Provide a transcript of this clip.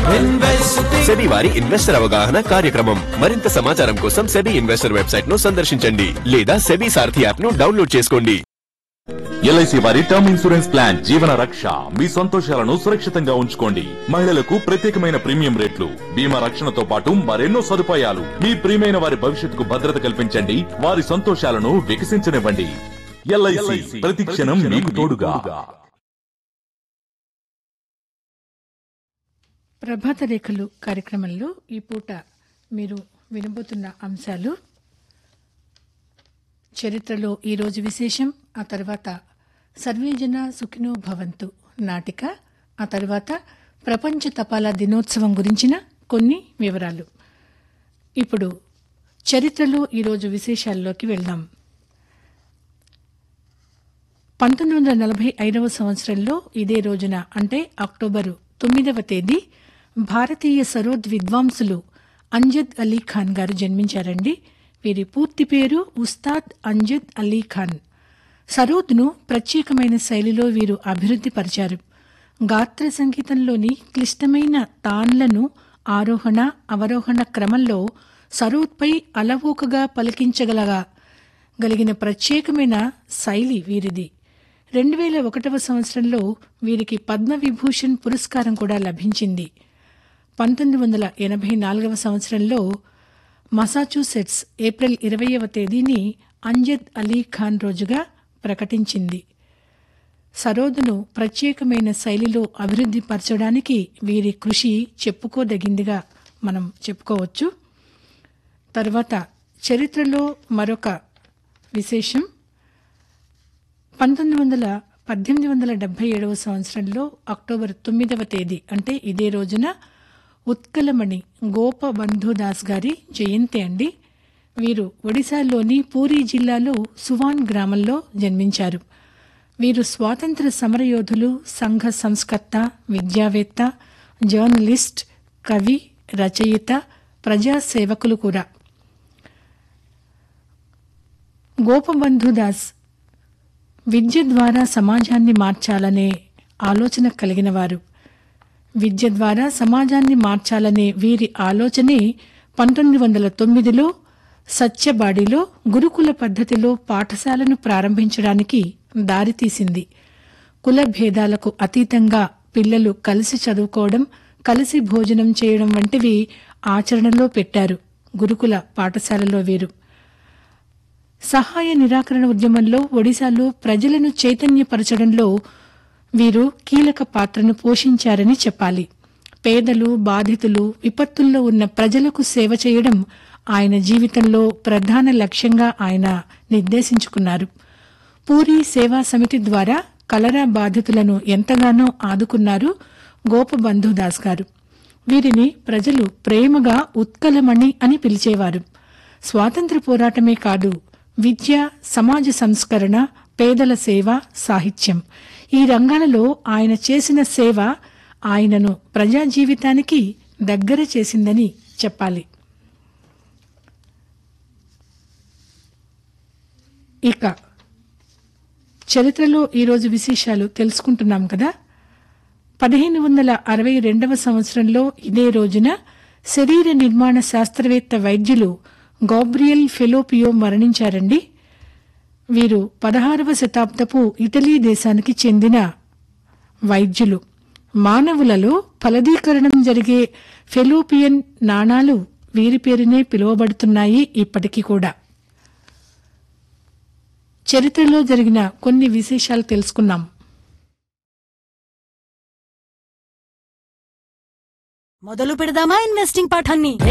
SEBI వారి investor అవగాహన కార్యక్రమం మరింత సమాచారం కోసం సెబీ ఇన్వెస్టర్ వెబ్సైట్ ను సందర్శించండి లేదా సెబీ సారథి యాప్ ను డౌన్లోడ్ చేసుకోండి ఎల్ఐసి వారి term insurance plan Jeevan Raksha మీ సంతోషాలను సురక్షితంగా ఉంచుకోండి మహిళలకు ప్రత్యేకమైన ప్రీమియం రేట్లు బీమా రక్షణతో పాటు మరెన్నో సదుపాయాలు మీ ప్రియమైన వారి భవిష్యత్తుకు భద్రత కల్పించండి వారి సంతోషాలను వికసించనివ్వండి ఎల్ఐసి ప్రతి క్షణం మీకు తోడుగా ప్రభాత రేఖలు కార్యక్రమంలో ఈ పూట మీరు వినబోతున్న అంశాలు చరిత్రలో ఈరోజు విశేషం ఆ తర్వాత సర్వేజన సుఖినో భవంతు నాటిక ఆ తర్వాత ప్రపంచ తపాలా దినోత్సవం గురించిన కొన్ని వివరాలు ఇప్పుడు చరిత్రలో ఈరోజు విశేషాల్లోకి వెళ్దాం పంతొమ్మిది వందల నలభై ఐదవ సంవత్సరంలో ఇదే రోజున అంటే అక్టోబరు తొమ్మిదవ తేదీ భారతీయ సరోద్ విద్వాంసులు అంజద్ అలీ ఖాన్ గారు జన్మించారండి వీరి పూర్తి పేరు ఉస్తాద్ అంజద్ అలీ ఖాన్ సరోద్ను ప్రత్యేకమైన శైలిలో వీరు అభివృద్ధి పరిచారు గాత్ర సంగీతంలోని క్లిష్టమైన తాన్లను ఆరోహణ అవరోహణ క్రమంలో సరోద్పై అలవోకగా పలికించగలగా గలిగిన ప్రత్యేకమైన శైలి వీరిది రెండు వేల ఒకటవ సంవత్సరంలో వీరికి పద్మవిభూషణ్ పురస్కారం కూడా లభించింది పంతొమ్మిది వందల ఎనభై నాలుగవ సంవత్సరంలో మసాచ్యూసెట్స్ ఏప్రిల్ ఇరవయవ తేదీని అంజద్ అలీ ఖాన్ రోజుగా ప్రకటించింది సరోదును ప్రత్యేకమైన శైలిలో అభివృద్ధి పరచడానికి వీరి కృషి చెప్పుకోదగిందిగా మనం చెప్పుకోవచ్చు తర్వాత చరిత్రలో మరొక విశేషం పంతొమ్మిది వందల పద్దెనిమిది వందల డెబ్బై ఏడవ సంవత్సరంలో అక్టోబర్ తొమ్మిదవ తేదీ అంటే ఇదే రోజున ఉత్కలమణి గోపబంధుదాస్ గారి జయంతి అండి వీరు ఒడిశాలోని పూరీ జిల్లాలో సువాన్ గ్రామంలో జన్మించారు వీరు స్వాతంత్ర సమరయోధులు సంఘ సంస్కర్త విద్యావేత్త జర్నలిస్ట్ కవి రచయిత ప్రజాసేవకులు కూడా గోపబంధుదాస్ విద్య ద్వారా సమాజాన్ని మార్చాలనే ఆలోచన కలిగిన వారు విద్య ద్వారా సమాజాన్ని మార్చాలనే వీరి ఆలోచనే పంతొమ్మిది వందల తొమ్మిదిలో సత్యబాడిలో గురుకుల పద్ధతిలో పాఠశాలను ప్రారంభించడానికి దారితీసింది కుల భేదాలకు అతీతంగా పిల్లలు కలిసి చదువుకోవడం కలిసి భోజనం చేయడం వంటివి ఆచరణలో పెట్టారు గురుకుల పాఠశాలలో వీరు సహాయ నిరాకరణ ఉద్యమంలో ఒడిశాలో ప్రజలను చైతన్యపరచడంలో వీరు కీలక పాత్రను పోషించారని చెప్పాలి పేదలు బాధితులు విపత్తుల్లో ఉన్న ప్రజలకు సేవ చేయడం ఆయన జీవితంలో ప్రధాన లక్ష్యంగా ఆయన నిర్దేశించుకున్నారు పూరి సేవా సమితి ద్వారా కలరా బాధితులను ఎంతగానో ఆదుకున్నారు గోపబంధుదాస్ గారు వీరిని ప్రజలు ప్రేమగా ఉత్కలమణి అని పిలిచేవారు స్వాతంత్ర పోరాటమే కాదు విద్య సమాజ సంస్కరణ పేదల సేవ సాహిత్యం ఈ రంగాలలో ఆయన చేసిన సేవ ఆయనను ప్రజా జీవితానికి దగ్గర చేసిందని చెప్పాలి ఇక చరిత్రలో ఈరోజు విశేషాలు తెలుసుకుంటున్నాం కదా పదిహేను వందల అరవై రెండవ సంవత్సరంలో ఇదే రోజున శరీర నిర్మాణ శాస్త్రవేత్త వైద్యులు గాబ్రియల్ ఫెలోపియో మరణించారండి వీరు పదహారవ శతాబ్దపు ఇటలీ దేశానికి చెందిన వైద్యులు మానవులలో ఫలదీకరణం జరిగే ఫెలోపియన్ నాణాలు వీరి పేరునే పిలువబడుతున్నాయి ఇప్పటికీ కూడా చరిత్రలో జరిగిన కొన్ని విశేషాలు తెలుసుకున్నాం మొదలు పెడదామా ఇన్వెస్టింగ్ పాఠాన్ని